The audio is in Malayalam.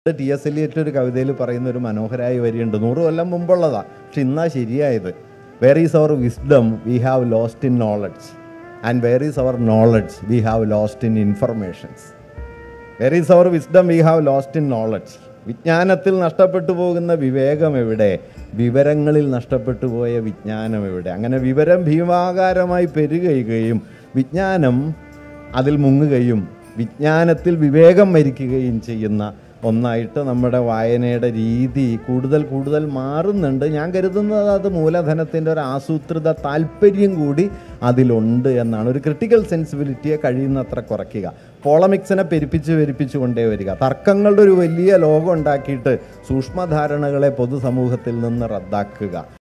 ടി എസ് എലിയറ്റ് ഒരു കവിതയിൽ പറയുന്ന ഒരു മനോഹരമായ വരിയുണ്ട് നൂറ് കൊല്ലം മുമ്പുള്ളതാ പക്ഷെ ഇന്നാ ശരിയായത് where is our wisdom we have lost in knowledge and where is our knowledge we have lost in informations where is our wisdom we have lost in knowledge വിജ്ഞാനത്തിൽ നഷ്ടപ്പെട്ടു പോകുന്ന വിവേകം എവിടെ വിവരങ്ങളിൽ നഷ്ടപ്പെട്ടു പോയ വിജ്ഞാനം എവിടെ അങ്ങനെ വിവരം ഭീമാകാരമായി പെരുകയുകയും വിജ്ഞാനം അതിൽ മുങ്ങുകയും വിജ്ഞാനത്തിൽ വിവേകം മരിക്കുകയും ചെയ്യുന്ന ഒന്നായിട്ട് നമ്മുടെ വായനയുടെ രീതി കൂടുതൽ കൂടുതൽ മാറുന്നുണ്ട് ഞാൻ കരുതുന്നത് അത് മൂലധനത്തിൻ്റെ ഒരു ആസൂത്രിത താല്പര്യം കൂടി അതിലുണ്ട് എന്നാണ് ഒരു ക്രിട്ടിക്കൽ സെൻസിബിലിറ്റിയെ കഴിയുന്നത്ര കുറയ്ക്കുക പോളമിക്സിനെ പെരുപ്പിച്ച് പെരുപ്പിച്ച് കൊണ്ടേ വരിക തർക്കങ്ങളുടെ ഒരു വലിയ ലോകം ഉണ്ടാക്കിയിട്ട് സൂക്ഷ്മധാരണകളെ പൊതുസമൂഹത്തിൽ നിന്ന് റദ്ദാക്കുക